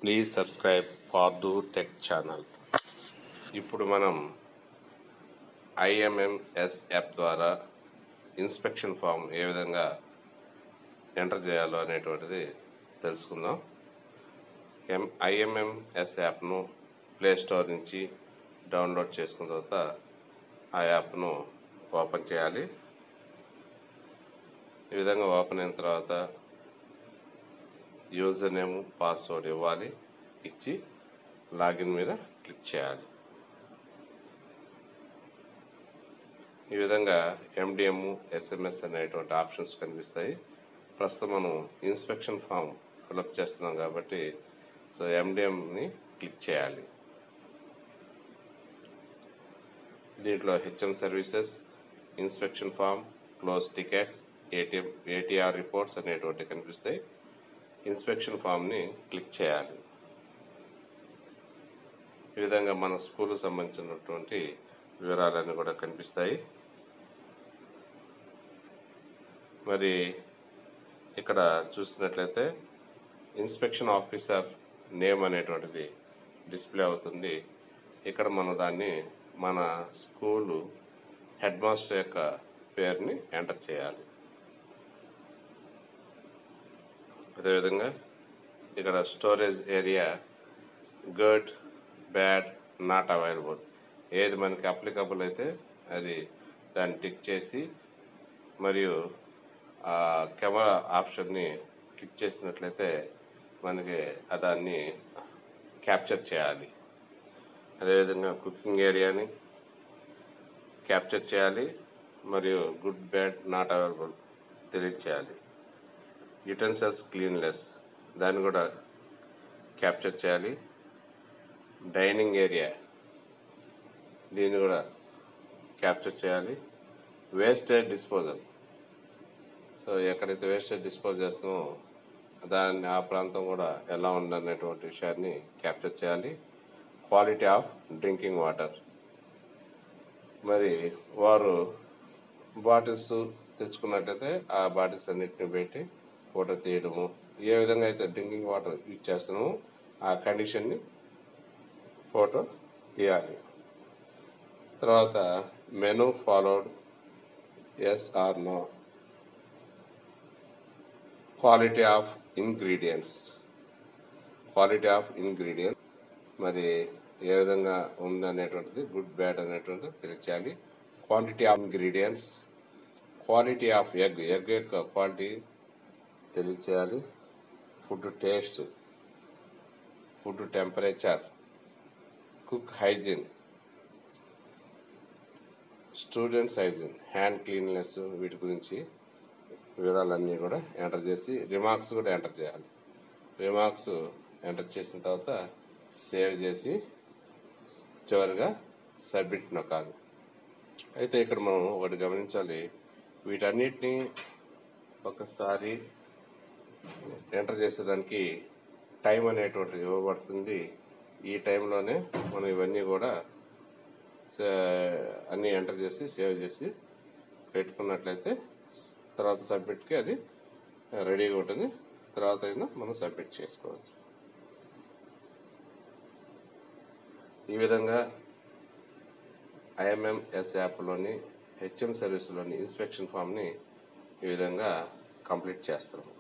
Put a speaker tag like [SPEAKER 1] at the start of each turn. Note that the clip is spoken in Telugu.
[SPEAKER 1] ప్లీజ్ సబ్స్క్రైబ్ పార్దు టెక్ ఛానల్ ఇప్పుడు మనం ఐఎంఎంఎస్ యాప్ ద్వారా ఇన్స్పెక్షన్ ఫామ్ ఏ విధంగా ఎంటర్ చేయాలో అనేటువంటిది తెలుసుకుందాం ఎం ఐఎంఎంఎస్ యాప్ను ప్లే స్టోర్ నుంచి డౌన్లోడ్ చేసుకున్న తర్వాత ఆ యాప్ను ఓపెన్ చేయాలి ఈ విధంగా ఓపెన్ అయిన తర్వాత యూజర్ నేమ్ పాస్వర్డ్ ఇవ్వాలి ఇచ్చి లాగిన్ మీద క్లిక్ చేయాలి ఈ విధంగా ఎండిఎం ఎస్ఎంఎస్ అనేటువంటి ఆప్షన్స్ కనిపిస్తాయి ప్రస్తుతం మనం ఇన్స్పెక్షన్ ఫామ్ ఫిలప్ చేస్తున్నాం కాబట్టి సో ఎండిఎంని క్లిక్ చేయాలి దీంట్లో HM services inspection form close tickets ATM ATR reports అనేటువంటి కనిపిస్తాయి ఇన్స్పెక్షన్ ఫామ్ని క్లిక్ చేయాలి ఈ విధంగా మన స్కూల్కి సంబంధించినటువంటి వివరాలన్నీ కూడా కనిపిస్తాయి మరి ఇక్కడ చూసినట్లయితే ఇన్స్పెక్షన్ ఆఫీసర్ నేమ్ అనేటువంటిది డిస్ప్లే అవుతుంది ఇక్కడ మనం దాన్ని మన స్కూలు హెడ్ మాస్టర్ యొక్క పేరుని ఎంటర్ చేయాలి అదేవిధంగా ఇక్కడ storage area good bad not available ఏది మనకి అప్లికబుల్ అయితే అది దాన్ని టిక్ చేసి మరియు ఆ కెమెరా ఆప్షన్ని క్లిక్ చేసినట్లయితే మనకి ఆ దాన్ని క్యాప్చర్ చేయాలి అదేవిధంగా కుకింగ్ ఏరియాని క్యాప్చర్ చేయాలి మరియు గుడ్ బ్యాడ్ నాట్ అవైలబుల్ తెలియచేయాలి యుటెన్సిల్స్ క్లీన్లెస్ దాన్ని కూడా క్యాప్చర్ చేయాలి డైనింగ్ ఏరియా దీన్ని కూడా క్యాప్చర్ చేయాలి వేస్టేజ్ డిస్పోజల్ సో ఎక్కడైతే వేస్టేజ్ డిస్పోజ్ చేస్తామో దాన్ని ఆ ప్రాంతం కూడా ఎలా ఉందనేటువంటి విషయాన్ని క్యాప్చర్ చేయాలి క్వాలిటీ ఆఫ్ డ్రింకింగ్ వాటర్ మరి వారు బాటిల్స్ తెచ్చుకున్నట్లయితే ఆ బాటిల్స్ అన్నిటిని పెట్టి ఫోటో తీయడము ఏ విధంగా అయితే డ్రింకింగ్ వాటర్ యూజ్ చేస్తున్నామో ఆ కండిషన్ని ఫోటో తీయాలి తర్వాత menu followed yes or no quality of ingredients quality of ingredient మరి ఏ విధంగా ఉంది అనేటువంటిది గుడ్ బ్యాడ్ అనేటువంటిది తెలియచేయాలి quantity of ingredients quality of egg egg యొక్క క్వాలిటీ తెలియచేయాలి food taste food temperature cook hygiene students hygiene hand cleanliness వీటి గురించి వివరాలన్నీ కూడా ఎంటర్ చేసి రిమార్క్స్ కూడా ఎంటర్ చేయాలి రిమార్క్స్ ఎంటర్ చేసిన తర్వాత సేవ్ చేసి చివరిగా సబ్మిట్ నొక్కాలి అయితే ఇక్కడ మనం ఒకటి గమనించాలి వీటన్నిటిని ఒకసారి ఎంటర్ చేసేదానికి టైం అనేటువంటిది ఇవ్వబడుతుంది ఈ టైంలోనే మనం ఇవన్నీ కూడా సే- అన్నీ ఎంటర్ చేసి సేవ్ చేసి పెట్టుకున్నట్లయితే తర్వాత సబ్మిట్కి అది రెడీగా ఉంటుంది తర్వాత అయినా మనం సబ్మిట్ చేసుకోవచ్చు ఈ విధంగా ఐఎంఎంఎస్ యాప్లోని హెచ్ఎం సర్వీస్లోని ఇన్స్పెక్షన్ ఫామ్ని ఈ విధంగా కంప్లీట్ చేస్తాం